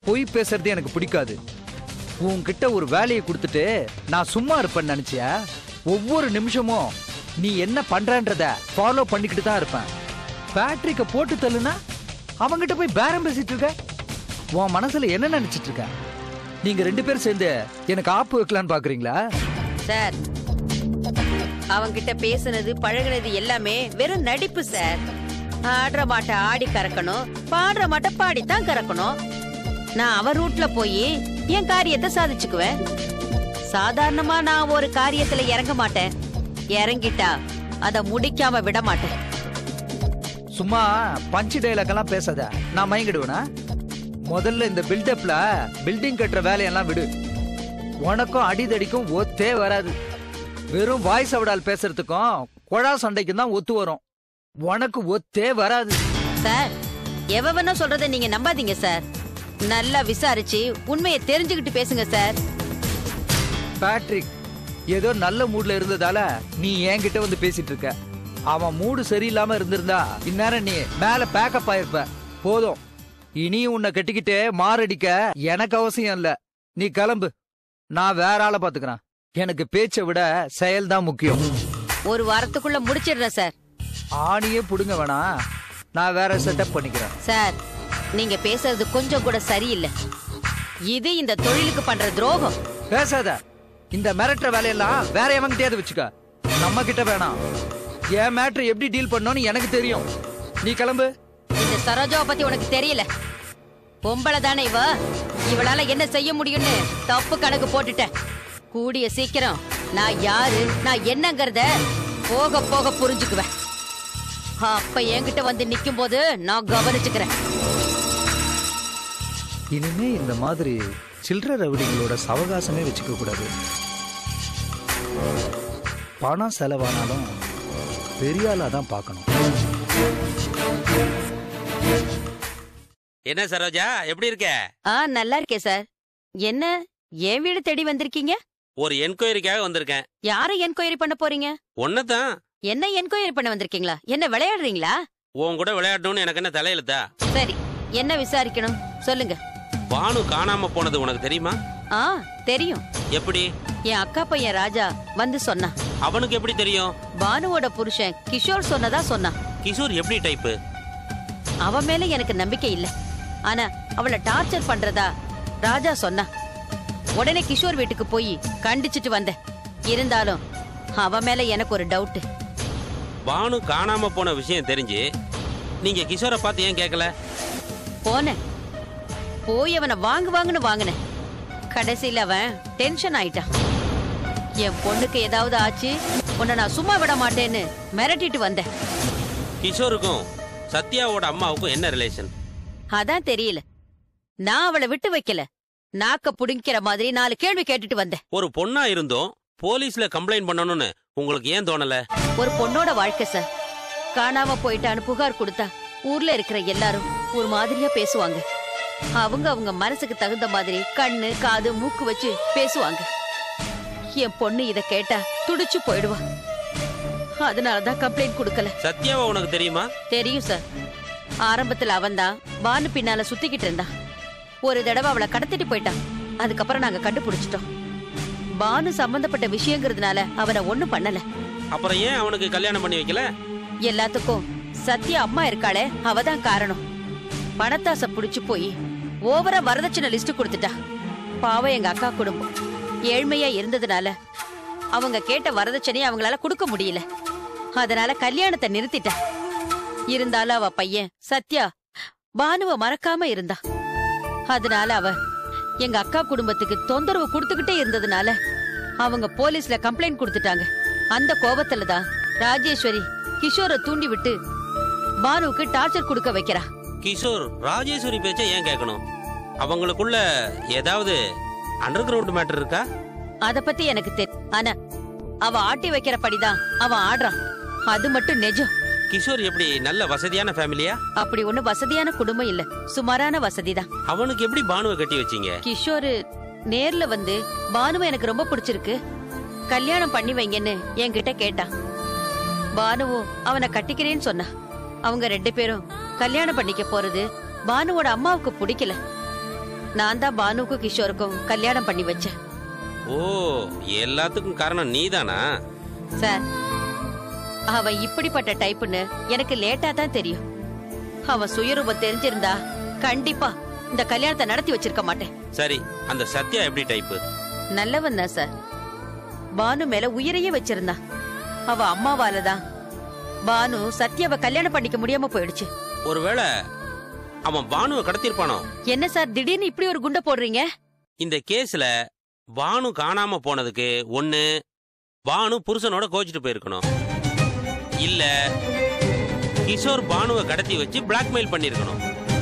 பொய் பேசுறது எனக்கு பிடிக்காது உன்கிட்ட ஒரு வேலையை கொடுத்துட்டு நான் சும்மா இருப்பேன்னு நினைச்சியா ஒவ்வொரு நிமிஷமும் நீ என்ன பண்றன்றத ஃபாலோ பண்ணிக்கிட்டு தான் இருப்பேன் பேட்ரிக்க போட்டு தள்ளுனா அவங்கிட்ட போய் பேரம் பேசிட்டு இருக்க உன் மனசுல என்ன நினைச்சிட்டு இருக்க நீங்க ரெண்டு பேரும் சேர்ந்து எனக்கு ஆப்பு வைக்கலான்னு பாக்குறீங்களா சார் அவங்கிட்ட பேசுனது பழகுனது எல்லாமே வெறும் நடிப்பு சார் ஆடுற மாட்டை ஆடி கறக்கணும் பாடுற மாட்டை பாடித்தான் கறக்கணும் நான் அவ ரூட்ல போய் என் காரியத்தை சாதிச்சுக்குவேன் சாதாரணமா நான் ஒரு காரியத்துல இறங்க மாட்டேன் இறங்கிட்டா அத முடிக்காம விட மாட்டேன் சும்மா பஞ்சு டைலாக் எல்லாம் பேசாத நான் மயங்கிடுவேனா முதல்ல இந்த பில்டப்ல பில்டிங் கட்டுற வேலையெல்லாம் விடு உனக்கும் அடிதடிக்கும் ஒத்தே வராது வெறும் வாய்ஸ் அவடால் பேசுறதுக்கும் குழா சண்டைக்கும் தான் ஒத்து வரும் உனக்கு ஒத்தே வராது சார் எவ வேணா சொல்றதை நீங்க நம்பாதீங்க சார் நல்லா விசாரிச்சு உண்மையை தெரிஞ்சுக்கிட்டு பேசுங்க சார் பேட்ரிக் ஏதோ நல்ல மூட்ல இருந்ததால நீ என்கிட்ட வந்து பேசிட்டு இருக்க அவன் மூடு சரியில்லாம இருந்திருந்தா இந்நேரம் நீ மேல பேக்கப் ஆயிருப்ப போதும் இனி உன்னை கட்டிக்கிட்டு மாரடிக்க எனக்கு அவசியம் இல்ல நீ கிளம்பு நான் வேற ஆளை பாத்துக்கிறேன் எனக்கு பேச்சை விட செயல் தான் முக்கியம் ஒரு வாரத்துக்குள்ள முடிச்சிடுறேன் சார் ஆணியே புடுங்க வேணாம் நான் வேற செட்டப் பண்ணிக்கிறேன் சார் நீங்க பேசுறது கொஞ்சம் கூட சரியில்லை இது இந்த தொழிலுக்கு பண்ற துரோகம் பேசாத இந்த மிரட்டுற வேலையெல்லாம் வேற எவங்கிட்டயாவது வச்சுக்க நம்ம கிட்ட வேணாம் என் மேட்ரு எப்படி டீல் பண்ணோன்னு எனக்கு தெரியும் நீ கிளம்பு இந்த சரோஜாவை பத்தி உனக்கு தெரியல பொம்பளை தானே இவ இவளால என்ன செய்ய முடியும்னு தப்பு கணக்கு போட்டுட்டேன் கூடிய சீக்கிரம் நான் யாரு நான் என்னங்கறத போக போக புரிஞ்சுக்குவேன் அப்ப என்கிட்ட வந்து நிக்கும் போது நான் கவனிச்சுக்கிறேன் இனிமே இந்த மாதிரி சில்லற ரவுடிகளோட சவகாசமே வச்சுக்க கூடாது பணம் செலவானாலும் பெரிய ஆளா தான் பார்க்கணும் என்ன சரோஜா எப்படி இருக்க ஆ நல்லா இருக்கேன் சார் என்ன என் வீடு தேடி வந்திருக்கீங்க ஒரு என்கொயரிக்காக வந்திருக்கேன் யாரை என்கொயரி பண்ண போறீங்க ஒன்னதான் என்ன என்கொயரி பண்ண வந்திருக்கீங்களா என்ன விளையாடுறீங்களா உன் கூட விளையாடணும்னு எனக்கு என்ன தலையெழுத்தா சரி என்ன விசாரிக்கணும் சொல்லுங்க பானு காணாம போனது உனக்கு தெரியுமா ஆ தெரியும் எப்படி என் அக்கா பையன் ராஜா வந்து சொன்னான் அவனுக்கு எப்படி தெரியும் பானுவோட புருஷன் கிஷோர் சொன்னதா சொன்னான் கிஷோர் எப்படி டைப்பு அவ மேல எனக்கு நம்பிக்கை இல்ல ஆனா அவளை டார்ச்சர் பண்றதா ராஜா சொன்னா உடனே கிஷோர் வீட்டுக்கு போய் கண்டிச்சிட்டு வந்தேன் இருந்தாலும் அவ மேல எனக்கு ஒரு டவுட் பானு காணாம போன விஷயம் தெரிஞ்சு நீங்க கிஷோரை பார்த்து ஏன் கேட்கல போனேன் போய் அவனை வாங்கு வாங்குன்னு வாங்கினேன் கடைசியில அவன் டென்ஷன் ஆயிட்டான் என் பொண்ணுக்கு ஏதாவது ஆச்சு உன்னை நான் சும்மா விட மாட்டேன்னு மிரட்டிட்டு வந்தேன் கிஷோருக்கும் சத்யாவோட அம்மாவுக்கும் என்ன ரிலேஷன் அதான் தெரியல நான் அவளை விட்டு வைக்கல நாக்க புடிங்கிற மாதிரி நாலு கேள்வி கேட்டுட்டு வந்தேன் ஒரு பொண்ணா இருந்தும் போலீஸ்ல கம்ப்ளைண்ட் பண்ணணும்னு உங்களுக்கு ஏன் தோணல ஒரு பொண்ணோட வாழ்க்கை சார் காணாம போயிட்டான்னு புகார் கொடுத்தா ஊர்ல இருக்கிற எல்லாரும் ஒரு மாதிரியா பேசுவாங்க அவங்க அவங்க மனசுக்கு தகுந்த மாதிரி கண்ணு காது மூக்கு வச்சு பேசுவாங்க என் பொண்ணு இத கேட்டா துடிச்சு போயிடுவா அதனாலதான் கம்ப்ளைண்ட் கொடுக்கல சத்யாவை உனக்கு தெரியுமா தெரியும் சார் ஆரம்பத்துல அவன்தான் பானு பின்னால சுத்திக்கிட்டு இருந்தான் ஒரு தடவை அவளை கடத்திட்டு போயிட்டான் அதுக்கப்புறம் நாங்க கண்டுபிடிச்சிட்டோம் பானு சம்பந்தப்பட்ட விஷயங்கிறதுனால அவனை ஒண்ணும் பண்ணல அப்புறம் ஏன் அவனுக்கு கல்யாணம் பண்ணி வைக்கல எல்லாத்துக்கும் சத்யா அம்மா இருக்காளே அவதான் காரணம் பணத்தாசை புடிச்சு போய் ஓவரா வரதட்சணை லிஸ்ட் கொடுத்துட்டா பாவம் எங்க அக்கா குடும்பம் ஏழ்மையா இருந்ததுனால அவங்க கேட்ட வரதட்சணையை அவங்களால கொடுக்க முடியல அதனால கல்யாணத்தை நிறுத்திட்டா இருந்தாலும் அவ பையன் சத்யா பானுவ மறக்காம இருந்தா அதனால அவ எங்க அக்கா குடும்பத்துக்கு தொந்தரவு கொடுத்துக்கிட்டே இருந்ததுனால அவங்க போலீஸ்ல கம்ப்ளைண்ட் கொடுத்துட்டாங்க அந்த கோபத்துல தான் ராஜேஸ்வரி கிஷோரை தூண்டி விட்டு பானுவுக்கு டார்ச்சர் கொடுக்க வைக்கிறா கிஷோர் ராஜேஸ்வரி பேச்ச ஏன் கேட்கணும் அவங்களுக்குள்ள ஏதாவது அண்டர் கிரவுண்ட் மேட்டர் இருக்கா அத பத்தி எனக்கு தெரியும் ஆனா அவ ஆட்டி வைக்கிறபடிதான் அவன் ஆடுறான் அது மட்டும் நிஜம் கிஷோர் எப்படி நல்ல வசதியான ஃபேமிலியா அப்படி ஒண்ணு வசதியான குடும்பம் இல்ல சுமாரான வசதிதான் அவனுக்கு எப்படி பானுவை கட்டி வச்சீங்க கிஷோரு நேர்ல வந்து பானுவை எனக்கு ரொம்ப பிடிச்சிருக்கு கல்யாணம் பண்ணி வைங்கன்னு என்கிட்ட கேட்டான் பானுவும் அவனை கட்டிக்கிறேன்னு சொன்னா அவங்க ரெண்டு பேரும் கல்யாணம் பண்ணிக்க போறது பானுவோட அம்மாவுக்கு பிடிக்கல நான் தான் பானுக்கும் கிஷோருக்கும் கல்யாணம் பண்ணி வச்சேன் ஓ எல்லாத்துக்கும் காரணம் நீதானா சார் அவன் இப்படிப்பட்ட டைப்புன்னு எனக்கு லேட்டா தான் தெரியும் அவன் சுயரூபம் தெரிஞ்சிருந்தா கண்டிப்பா இந்த கல்யாணத்தை நடத்தி வச்சிருக்க மாட்டேன் சரி அந்த சத்யா எப்படி டைப்பு நல்லவன் தான் சார் பானு மேல உயிரையே வச்சிருந்தான் அவ அம்மாவால தான் பானு சத்யாவை கல்யாணம் பண்ணிக்க முடியாம போயிடுச்சு ஒருவேளை அவன் பானுவை கடத்திருப்பானோ என்ன சார் திடீர்னு இப்படி ஒரு குண்டை போடுறீங்க இந்த கேஸ்ல பானு காணாம போனதுக்கு ஒண்ணு பானு புருஷனோட கோச்சிட்டு போயிருக்கணும் இல்ல கிஷோர் பானுவை கடத்தி வச்சு பிளாக்மெயில் பண்ணிருக்கணும்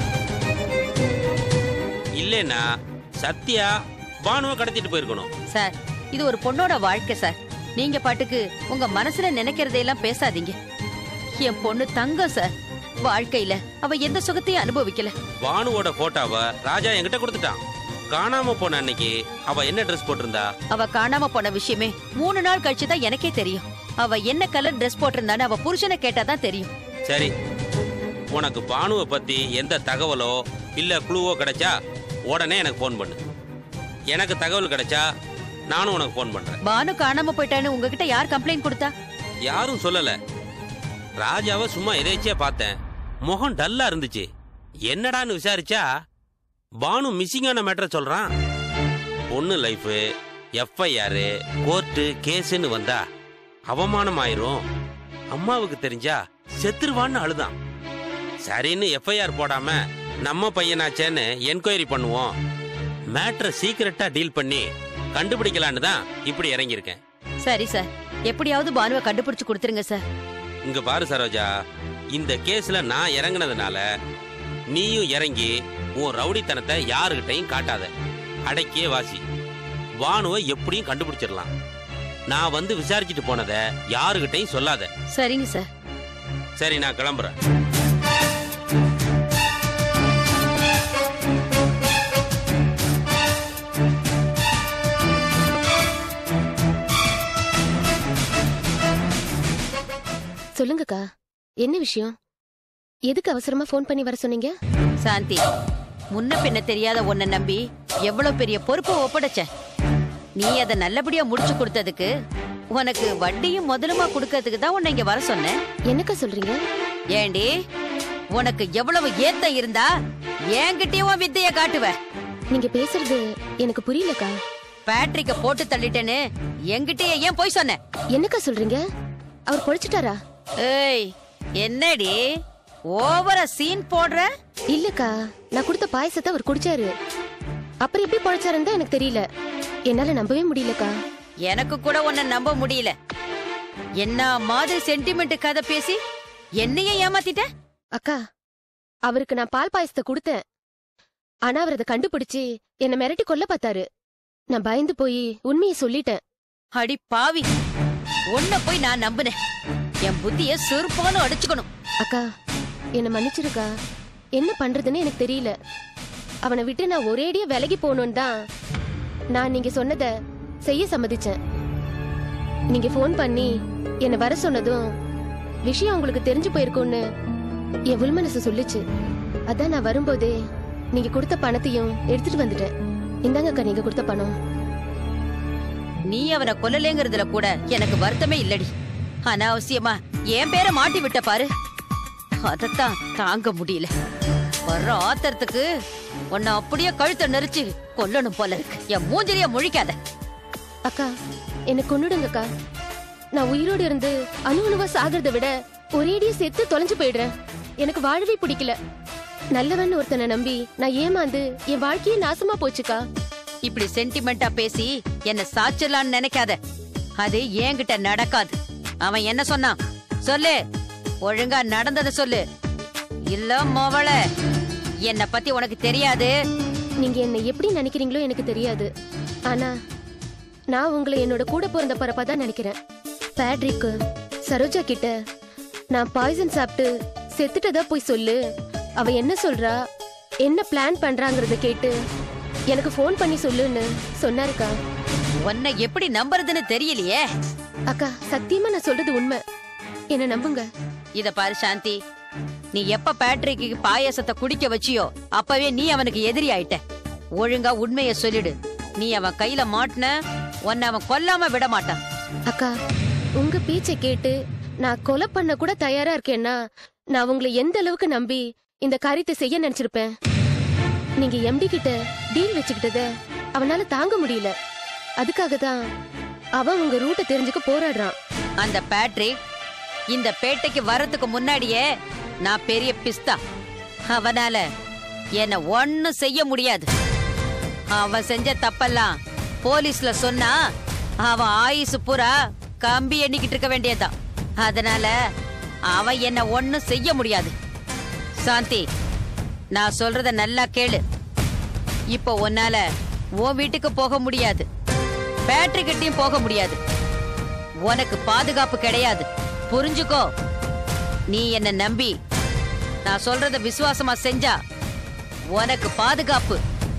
இல்லைன்னா சத்யா பானுவை கடத்திட்டு போயிருக்கணும் சார் இது ஒரு பொண்ணோட வாழ்க்கை சார் நீங்க பாட்டுக்கு உங்க மனசுல நினைக்கிறதையெல்லாம் பேசாதீங்க என் பொண்ணு தங்கம் சார் வாழ்க்கையில அவ எந்த சுகத்தையும் அனுபவிக்கல பானுவோட போட்டோவை ராஜா என்கிட்ட கொடுத்துட்டான் காணாம போன அன்னைக்கு அவ என்ன ட்ரெஸ் போட்டிருந்தா அவ காணாம போன விஷயமே மூணு நாள் கழிச்சு தான் எனக்கே தெரியும் அவ என்ன கலர் Dress போட்டிருந்தான்னு அவ புருஷனை கேட்டாதான் தெரியும் சரி உனக்கு பானுவை பத்தி எந்த தகவலோ இல்ல குழுவோ கிடைச்சா உடனே எனக்கு ஃபோன் பண்ணு எனக்கு தகவல் கிடைச்சா நானும் உனக்கு ஃபோன் பண்றேன் பானு காணாம போயிட்டான்னு உங்ககிட்ட யார் கம்ப்ளைண்ட் கொடுத்தா யாரும் சொல்லல ராஜாவை சும்மா எதேச்சியா பார்த்தேன் முகம் டல்லா இருந்துச்சு என்னடான்னு விசாரிச்சா பானு மிஸ்ஸிங்கான மேட்டரை சொல்றான் பொண்ணு லைஃப் எஃப்ஐஆர் கோர்ட்டு கேஸுன்னு வந்தா அவமானம் ஆயிரும் அம்மாவுக்கு தெரிஞ்சா செத்துருவான்னு அழுதான் சரின்னு எஃப்ஐஆர் போடாம நம்ம பையனாச்சேன்னு என்கொயரி பண்ணுவோம் மேட்ரை சீக்கிரட்டா டீல் பண்ணி கண்டுபிடிக்கலான்னு தான் இப்படி இறங்கியிருக்கேன் சரி சார் எப்படியாவது பானுவை கண்டுபிடிச்சு கொடுத்துருங்க சார் இங்க பாரு சரோஜா இந்த கேஸ்ல நான் இறங்குனதுனால நீயும் இறங்கி உன் ரவுடித்தனத்தை யாருகிட்டையும் காட்டாத அடக்கியே வாசி வானுவை எப்படியும் கண்டுபிடிச்சிடலாம் நான் வந்து விசாரிச்சுட்டு போனதை யாருகிட்டையும் சொல்லாத சரிங்க சார் சரி நான் கிளம்புறேன் சொல்லுங்கக்கா என்ன விஷயம் எதுக்கு அவசரமா ஃபோன் பண்ணி வர சொன்னீங்க சாந்தி முன்ன பின்ன தெரியாத உன்னை நம்பி எவ்வளவு பெரிய பொறுப்பை ஒப்படைச்ச நீ அதை நல்லபடியா முடிச்சு கொடுத்ததுக்கு உனக்கு வட்டியும் முதலுமா கொடுக்கறதுக்கு தான் உன்னை இங்க வர சொன்னேன் என்னக்கா சொல்றீங்க ஏண்டி உனக்கு எவ்வளவு ஏத்தம் இருந்தா என்கிட்டயும் உன் வித்தைய காட்டுவ நீங்க பேசுறது எனக்கு புரியலக்கா பேட்ரிக்க போட்டு தள்ளிட்டேன்னு என்கிட்டயே ஏன் போய் சொன்ன என்னக்கா சொல்றீங்க அவர் பொழைச்சிட்டாரா ஏய் என்னடி ஓவரா சீன் போடுற இல்லக்கா நான் கொடுத்த பாயசத்தை அவர் குடிச்சாரு அப்புறம் எப்படி பொழைச்சாருன்னு தான் எனக்கு தெரியல என்னால நம்பவே முடியலக்கா எனக்கு கூட உன்னை நம்ப முடியல என்ன மாதிரி சென்டிமெண்ட் கதை பேசி என்னையே ஏமாத்திட்ட அக்கா அவருக்கு நான் பால் பாயசத்தை கொடுத்தேன் ஆனா அவர் அதை கண்டுபிடிச்சு என்ன மிரட்டி கொல்ல பார்த்தாரு நான் பயந்து போய் உண்மையை சொல்லிட்டேன் அடி பாவி உன்னை போய் நான் நம்புனேன் என் புத்திய சுருப்பாலும் அடிச்சுக்கணும் அக்கா என்ன மன்னிச்சிருக்கா என்ன பண்றதுன்னு எனக்கு தெரியல அவனை விட்டு நான் ஒரேடியா விலகி போகணும்னு தான் நான் நீங்க சொன்னத செய்ய சம்மதிச்சேன் நீங்க ஃபோன் பண்ணி என்ன வர சொன்னதும் விஷயம் உங்களுக்கு தெரிஞ்சு போயிருக்கும்னு என் உள்மனசு சொல்லுச்சு அதான் நான் வரும்போதே நீங்க கொடுத்த பணத்தையும் எடுத்துட்டு வந்துட்டேன் இந்தாங்க அக்கா நீங்க கொடுத்த பணம் நீ அவனை கொல்லலேங்கிறதுல கூட எனக்கு வருத்தமே இல்லடி அனாவசியமா என் பேரை மாட்டி விட்ட பாரு அதத்தான் தாங்க முடியல வர்ற ஆத்திரத்துக்கு உன்னை அப்படியே கழுத்தை நெரிச்சு கொல்லணும் போல இருக்கு என் மூஞ்சிலிய முழிக்காத அக்கா என்ன கொன்னுடுங்கக்கா நான் உயிரோடு இருந்து அணு அணுவா சாகிறத விட ஒரேடியா செத்து தொலைஞ்சு போயிடுறேன் எனக்கு வாழவே பிடிக்கல நல்லவன் ஒருத்தனை நம்பி நான் ஏமாந்து என் வாழ்க்கையே நாசமா போச்சுக்கா இப்படி சென்டிமெண்டா பேசி என்ன சாச்சிடலான்னு நினைக்காத அது என்கிட்ட நடக்காது அவன் என்ன சொன்னான் சொல்லு ஒழுங்கா நடந்தத சொல்லு இல்ல மவள என்ன பத்தி உனக்கு தெரியாது நீங்க என்னை எப்படி நினைக்கிறீங்களோ எனக்கு தெரியாது ஆனா நான் உங்களை என்னோட கூட பிறந்த பரப்பா தான் நினைக்கிறேன் பேட்ரிக்கு சரோஜா கிட்ட நான் பாய்சன் சாப்பிட்டு செத்துட்டதா போய் சொல்லு அவ என்ன சொல்றா என்ன பிளான் பண்றாங்கறத கேட்டு எனக்கு ஃபோன் பண்ணி சொல்லுன்னு சொன்னாருக்கா உன்னை எப்படி நம்புறதுன்னு தெரியலையே அக்கா சத்தியமா நான் சொல்றது உண்மை என்ன நம்புங்க இத பாரு சாந்தி நீ எப்ப பேட்ரிக்கு பாயாசத்தை குடிக்க வச்சியோ அப்பவே நீ அவனுக்கு எதிரி ஆயிட்ட ஒழுங்கா உண்மைய சொல்லிடு நீ அவன் கையில மாட்டின உன்னை அவன் கொல்லாம விட மாட்டான் அக்கா உங்க பேச்சை கேட்டு நான் கொலை பண்ண கூட தயாரா இருக்கேன்னா நான் உங்களை எந்த அளவுக்கு நம்பி இந்த காரியத்தை செய்ய நினைச்சிருப்பேன் நீங்க எம்டி கிட்ட டீல் வச்சுக்கிட்டத அவனால தாங்க முடியல அதுக்காக தான் அவன் உங்க ரூட்டை தெரிஞ்சுக்க போராடுறான் அந்த பேட்ரிக் இந்த பேட்டைக்கு வர்றதுக்கு முன்னாடியே நான் பெரிய பிஸ்தா அவனால என்ன ஒண்ணும் செய்ய முடியாது அவன் செஞ்ச தப்பெல்லாம் போலீஸ்ல சொன்னா அவன் ஆயுசு பூரா கம்பி எண்ணிக்கிட்டு இருக்க வேண்டியதுதான் அதனால அவன் என்ன ஒண்ணும் செய்ய முடியாது சாந்தி நான் சொல்றத நல்லா கேளு இப்போ உன்னால உன் வீட்டுக்கு போக முடியாது பேட்டரிக்கிட்டையும் போக முடியாது உனக்கு பாதுகாப்பு கிடையாது புரிஞ்சுக்கோ நீ என்ன நம்பி நான் சொல்றத விசுவாசமா செஞ்சா உனக்கு பாதுகாப்பு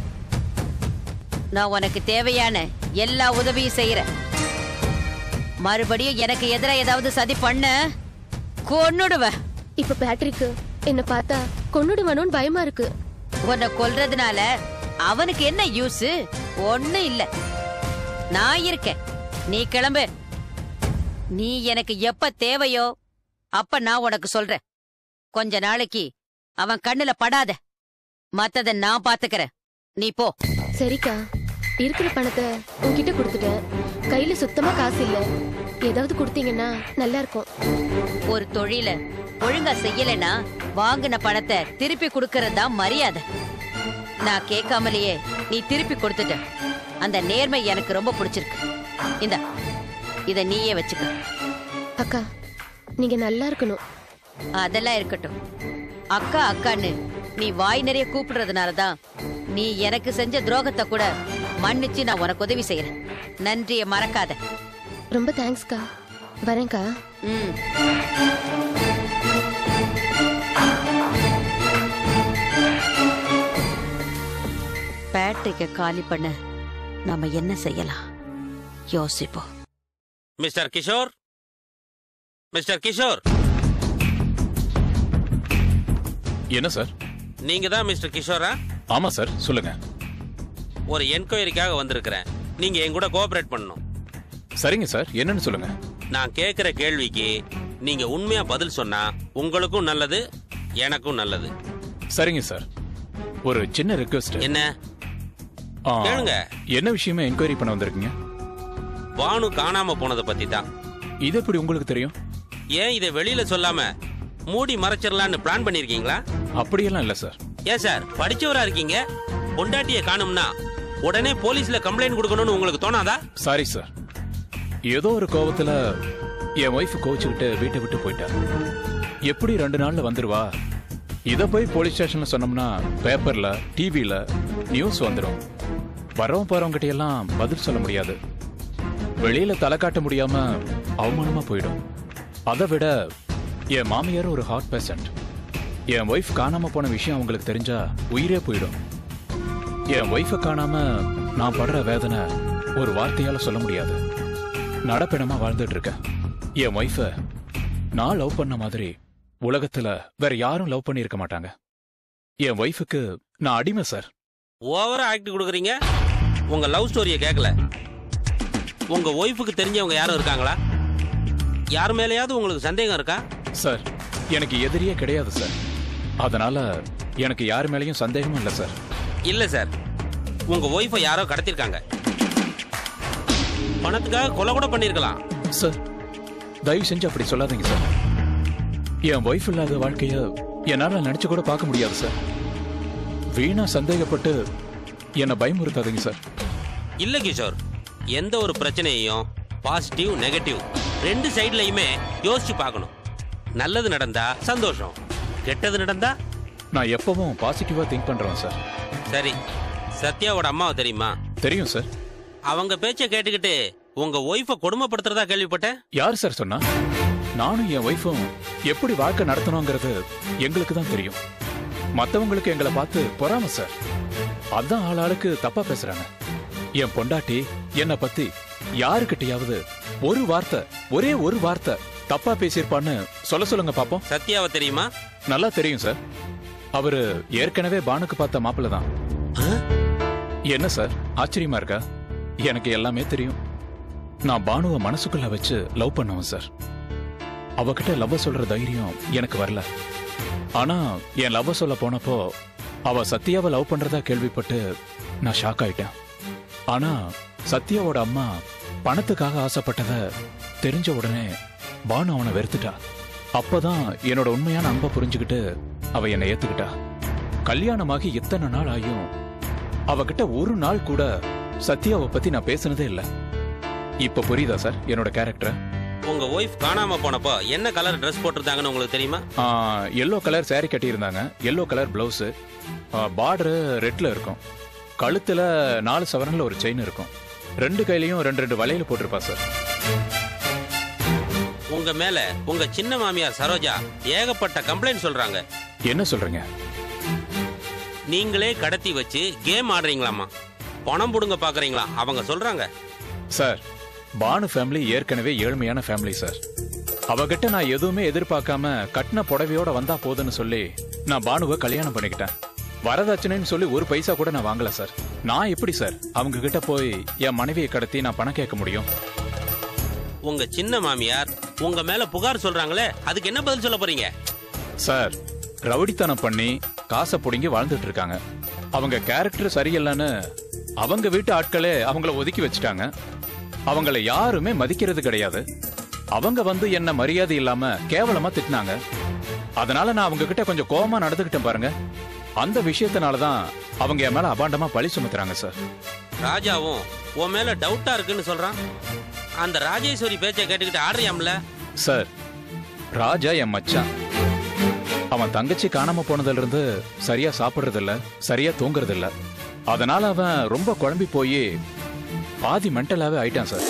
நான் உனக்கு தேவையான எல்லா உதவியும் செய்யறேன் மறுபடியும் எனக்கு எதிரா ஏதாவது சதி பண்ண கொன்னுடுவேன் இப்ப பேட்ரிக்கு என்ன பார்த்தா கொன்னுடுவானோன்னு பயமா இருக்கு உன்னை கொல்றதுனால அவனுக்கு என்ன யூஸ் ஒண்ணும் இல்ல நான் இருக்கேன் நீ கிளம்பு நீ எனக்கு எப்ப தேவையோ அப்ப நான் உனக்கு சொல்றேன் கொஞ்ச நாளைக்கு அவன் கண்ணுல படாத மத்தத நான் பாத்துக்கறேன் நீ போ சரிக்கா இருக்கிற பணத்தை உன்கிட்ட கொடுத்துட்டேன் கையில சுத்தமா காசு இல்ல ஏதாவது கொடுத்தீங்கன்னா நல்லா இருக்கும் ஒரு தொழில ஒழுங்கா செய்யலைன்னா வாங்கின பணத்தை திருப்பி கொடுக்கறது தான் மரியாதை நான் கேட்காமலேயே நீ திருப்பி கொடுத்துட்ட அந்த நேர்மை எனக்கு ரொம்ப பிடிச்சிருக்கு இந்த இத நீயே வச்சுக்க அக்கா நீங்க நல்லா இருக்கணும் அதெல்லாம் இருக்கட்டும் அக்கா அக்கான்னு நீ வாய் நிறைய கூப்பிடுறதுனால தான் நீ எனக்கு செஞ்ச துரோகத்தை கூட மன்னிச்சு நான் உனக்கு உதவி செய்யறேன் நன்றிய மறக்காத ரொம்ப தேங்க்ஸ்க்கா வரேன்க்கா ம் பேட்ரிக்க காலி பண்ண நாம என்ன செய்யலாம் யோசிப்போம் மிஸ்டர் கிஷோர் மிஸ்டர் கிஷோர் என்ன சார் நீங்க தான் மிஸ்டர் கிஷோரா ஆமா சார் சொல்லுங்க ஒரு என்கொயரிக்காக வந்திருக்கிறேன் நீங்க என் கூட கோஆபரேட் பண்ணணும் சரிங்க சார் என்னன்னு சொல்லுங்க நான் கேட்கிற கேள்விக்கு நீங்க உண்மையா பதில் சொன்னா உங்களுக்கும் நல்லது எனக்கும் நல்லது சரிங்க சார் ஒரு சின்ன ரெக்வெஸ்ட் என்ன கேளுங்க. என்ன விஷயமா என்கொயரி பண்ண வந்திருக்கீங்க வானு காணாம போனதை பத்தி தான் இது எப்படி உங்களுக்கு தெரியும் ஏன் இதை வெளியில சொல்லாம மூடி மறைச்சிடலான்னு பிளான் பண்ணிருக்கீங்களா அப்படியெல்லாம் இல்ல சார் ஏன் சார் படிச்சவரா இருக்கீங்க பொண்டாட்டிய காணும்னா உடனே போலீஸ்ல கம்ப்ளைண்ட் கொடுக்கணும்னு உங்களுக்கு தோணாதா சாரி சார் ஏதோ ஒரு கோவத்துல என் ஒய்ஃப் கோச்சுக்கிட்டு வீட்டை விட்டு போயிட்டா எப்படி ரெண்டு நாள்ல வந்துருவா இத போய் போலீஸ் ஸ்டேஷன்ல சொன்னோம்னா பேப்பர்ல டிவில நியூஸ் வந்துடும் வரவன் போறவங்க எல்லாம் பதில் சொல்ல முடியாது வெளியில தலை காட்ட முடியாம அவமானமா போயிடும் அதை விட என் மாமியார் ஒரு ஹார்ட் பேஷண்ட் என் ஒய்ஃப் காணாம போன விஷயம் அவங்களுக்கு தெரிஞ்சா உயிரே போயிடும் என் ஒய்ஃபை காணாம நான் படுற வேதனை ஒரு வார்த்தையால சொல்ல முடியாது நடப்பிடமா வாழ்ந்துட்டு இருக்கேன் என் ஒய்ஃப நான் லவ் பண்ண மாதிரி உலகத்துல வேற யாரும் லவ் பண்ணி இருக்க மாட்டாங்க என் ஒய்ஃபுக்கு நான் அடிமை சார் ஓவரா ஆக்ட் கொடுக்குறீங்க உங்க லவ் ஸ்டோரியை கேட்கல உங்க ஒய்ஃபுக்கு தெரிஞ்சவங்க யாரும் இருக்காங்களா யார் மேலேயாவது உங்களுக்கு சந்தேகம் இருக்கா சார் எனக்கு எதிரியே கிடையாது சார் அதனால எனக்கு யார் மேலயும் சந்தேகமும் இல்லை சார் இல்ல சார் உங்க ஒய்ஃபை யாரோ கடத்திருக்காங்க பணத்துக்காக கொலை கூட பண்ணிருக்கலாம் சார் தயவு செஞ்சு அப்படி சொல்லாதீங்க சார் என் ஒய்ஃப் இல்லாத வாழ்க்கைய என்னால நினைச்சு கூட பார்க்க முடியாது சார் வீணா சந்தேகப்பட்டு என்னை பயமுறுத்தாதீங்க சார் இல்ல கிஷோர் எந்த ஒரு பிரச்சனையையும் பாசிட்டிவ் நெகட்டிவ் ரெண்டு சைட்லயுமே யோசிச்சு பார்க்கணும் நல்லது நடந்தா சந்தோஷம் கெட்டது நடந்தா நான் எப்பவும் பாசிட்டிவா திங்க் பண்றேன் சார் சரி சத்யாவோட அம்மாவை தெரியுமா தெரியும் சார் அவங்க பேச்சை கேட்டுக்கிட்டு உங்க ஒய்ஃபை கொடுமைப்படுத்துறதா கேள்விப்பட்டேன் யார் சார் சொன்னா நானும் என் ஒய்ஃபும் எப்படி வாழ்க்கை நடத்தணுங்கிறது எங்களுக்கு தான் தெரியும் மத்தவங்களுக்கு எங்களை பார்த்து பொறாம சார் அதான் ஆளாளுக்கு தப்பா பேசுறாங்க என் பொண்டாட்டி என்னை பத்தி யாருக்கிட்டயாவது ஒரு வார்த்தை ஒரே ஒரு வார்த்தை தப்பா பேசியிருப்பான்னு சொல்ல சொல்லுங்க பாப்போம் சத்யாவை தெரியுமா நல்லா தெரியும் சார் அவரு ஏற்கனவே பானுக்கு பார்த்த மாப்பிள்ள தான் என்ன சார் ஆச்சரியமா இருக்கா எனக்கு எல்லாமே தெரியும் நான் பானுவை மனசுக்குள்ள வச்சு லவ் பண்ணுவேன் சார் அவகிட்ட லவ் சொல்ற தைரியம் எனக்கு வரல ஆனா என் லவ் சொல்ல போனப்போ அவ சத்யாவை லவ் பண்றதா கேள்விப்பட்டு நான் ஷாக் ஆயிட்டேன் ஆனா சத்யாவோட அம்மா பணத்துக்காக ஆசைப்பட்டத தெரிஞ்ச உடனே பானு அவனை வெறுத்துட்டா அப்பதான் என்னோட உண்மையான அன்பை புரிஞ்சுக்கிட்டு அவ என்னை ஏத்துக்கிட்டா கல்யாணமாகி இத்தனை நாள் ஆயும் அவகிட்ட ஒரு நாள் கூட சத்யாவை பத்தி நான் பேசுனதே இல்ல இப்ப புரியுதா சார் என்னோட கேரக்டர் உங்க ஒய்ஃப் காணாம போனப்போ என்ன கலர் ட்ரெஸ் போட்டிருந்தாங்கன்னு உங்களுக்கு தெரியுமா எல்லோ கலர் saree கட்டியிருந்தாங்க எல்லோ கலர் பிளவுஸ் பார்டரு ரெட்ல இருக்கும் கழுத்துல நாலு சவரன்ல ஒரு செயின் இருக்கும் ரெண்டு கையிலயும் ரெண்டு ரெண்டு வளையல் போட்டிருப்பா சார் உங்க மேல உங்க சின்ன மாமியார் சரோஜா ஏகப்பட்ட கம்ப்ளைண்ட் சொல்றாங்க என்ன சொல்றீங்க நீங்களே கடத்தி வச்சு கேம் ஆடுறீங்களாமா பணம் புடுங்க பாக்குறீங்களா அவங்க சொல்றாங்க சார் பானு ஃபேமிலி ஏற்கனவே ஏழ்மையான ஃபேமிலி சார் அவகிட்ட நான் எதுவுமே எதிர்பார்க்காம கட்டின புடவையோட வந்தா போதுன்னு சொல்லி நான் பானுவை கல்யாணம் பண்ணிக்கிட்டேன் வரதட்சணைன்னு சொல்லி ஒரு பைசா கூட நான் வாங்கல சார் நான் எப்படி சார் அவங்க கிட்ட போய் என் மனைவியை கடத்தி நான் பணம் கேட்க முடியும் உங்க சின்ன மாமியார் உங்க மேல புகார் சொல்றாங்களே அதுக்கு என்ன பதில் சொல்ல போறீங்க சார் ரவுடித்தனம் பண்ணி காசை புடுங்கி வாழ்ந்துட்டு இருக்காங்க அவங்க கேரக்டர் சரியில்லைன்னு அவங்க வீட்டு ஆட்களே அவங்கள ஒதுக்கி வச்சுட்டாங்க அவங்கள யாருமே மதிக்கிறது கிடையாது அவங்க வந்து என்ன மரியாதை இல்லாம கேவலமா திட்டினாங்க அதனால நான் அவங்க கிட்ட கொஞ்சம் கோவமா நடந்துக்கிட்டேன் பாருங்க அந்த விஷயத்தினால தான் அவங்க என் மேல அபாண்டமா பழி சுமத்துறாங்க சார் ராஜாவும் உன் மேல டவுட்டா இருக்குன்னு சொல்றான் அந்த ராஜேஸ்வரி பேச்சை கேட்டுக்கிட்டு ஆடுறியாம்ல சார் ராஜா என் மச்சான் அவன் தங்கச்சி காணாம போனதுல இருந்து சரியா சாப்பிடுறது இல்ல சரியா தூங்குறது இல்ல அதனால அவன் ரொம்ப குழம்பி போய் பாதி மென்டலாவே ஆயிட்டான் சார்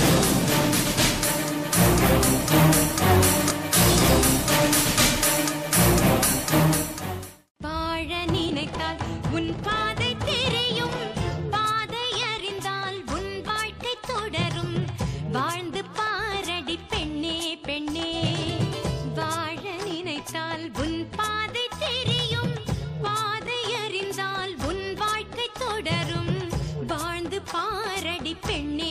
வாழ நினைத்தால் உன் பாதை தெரியும் பாதை அறிந்தால் உன் வாழ்க்கை தொடரும் வாழ்ந்து பாரடி பெண்ணே பெண்ணே வாழ நினைத்தால் உன் பாதை தெரியும் பாதை அறிந்தால் உன் வாழ்க்கை தொடரும் வாழ்ந்து பாரடி பெண்ணே